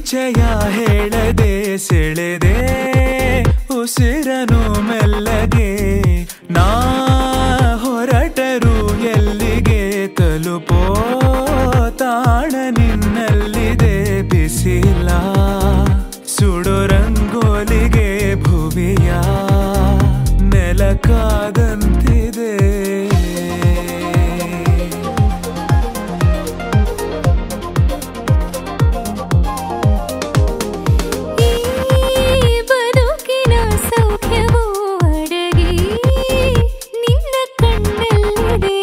ಪರಿಚಯ ಹೇಳದೆ ಸೆಳೆದೆ ಉಸಿರನು ಮೆಲ್ಲಗೆ ನಾ ಹೊರಟರು ಎಲ್ಲಿಗೆ ತಲುಪೋ ತಾಣ ನಿನ್ನಲ್ಲಿದೆ ಬಿಸಿಲ ಸುಡೋ ರಂಗೋಲಿಗೆ ಭುವಿಯ ನೆಲಕಾದಂತಿದೆ ಈ ಬದುಕಿನ ಸೌಖ್ಯವೂ ಅಡಗಿ ನಿನ್ನ ಕಣ್ಣಲ್ಲಿದೆ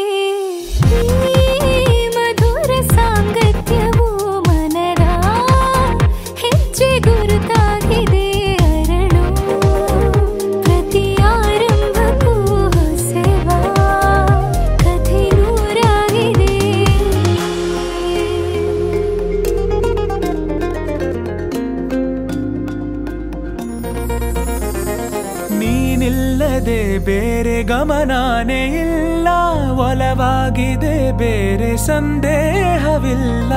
ಈ ಮಧುರ ಸಾಂಗತ್ಯವೂ ಮನದ ಹೆಜ್ಜೆ ಗುರುತಾಗಿದೆ ಅರಳು ಪ್ರತಿ ಆರಂಭಕ್ಕೂ ಹೊಸವಾ ಕಥೆ ನೂರಾಗಿದೆ ನೀನಿಲ್ಲದೆ ಬೇರೆ ಗಮನಾನೇ ಇಲ್ಲ ಒಲವಾಗಿದೆ ಬೇರೆ ಸಂದೇಹವಿಲ್ಲ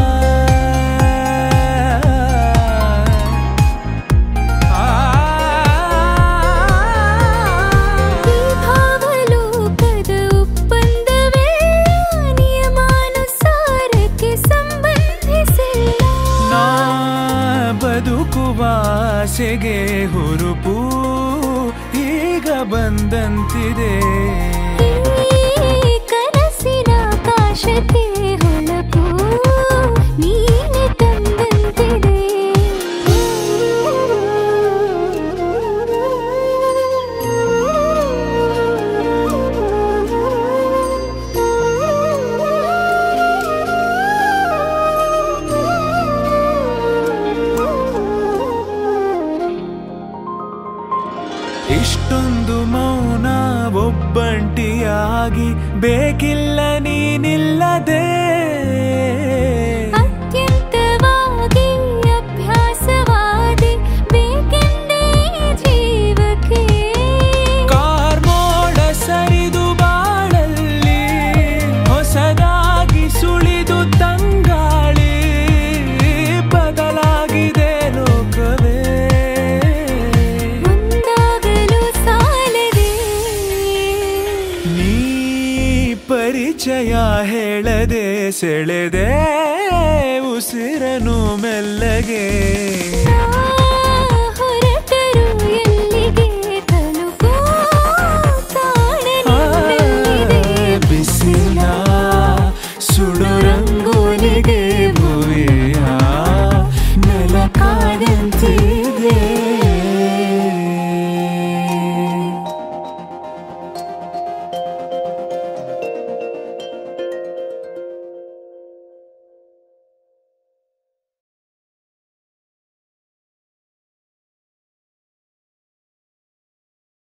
ಈ ಭಾವಲೋಕದ ಒಪ್ಪಂದವೆಲ್ಲ ನಿಯಮಾನುಸಾರಕ್ಕೆ ಸಂಬಂಧಿಸಿಲ್ಲ ನಾ ಬದುಕುವ ಆಸೆಗೆ ಹುರುಪು ಈಗ ಬಂದಂತಿದೆ ಈ ಕನಸಿನ ಕಾಶತೆ ಹೊಳಪು ನೀನೆ ತಂದಂತಿದೆ ಇಷ್ಟೊಂದು ಮೌನ ಒಬ್ಬಂಟಿಯಾಗಿ ಬೇಕಿಲ್ಲ ನೀನಿಲ್ಲದೆ ಅತ್ಯಂತವಾಗಿ ಅಭ್ಯಾಸವಾದಿ ಬೇಕೆಂದೇ ಜೀವಕ್ಕೆ ಕಾರ್ಮೋಡ ಸರಿದು ಬಾಳಲ್ಲಿ ಹೊಸದಾಗಿ ಸುಳಿದು ತಂಗಾಳಿ ಬದಲಾಗಿದೆ ಲೋಕವೇ ಮುಂದಾಗಲು ಸಾಲದೆ ನೀ ಪರಿಚಯ ಹೇಳದೆ ಸೆಳೆದೆ ಉಸಿರನು ಮೆಲ್ಲಗೆ ನಾ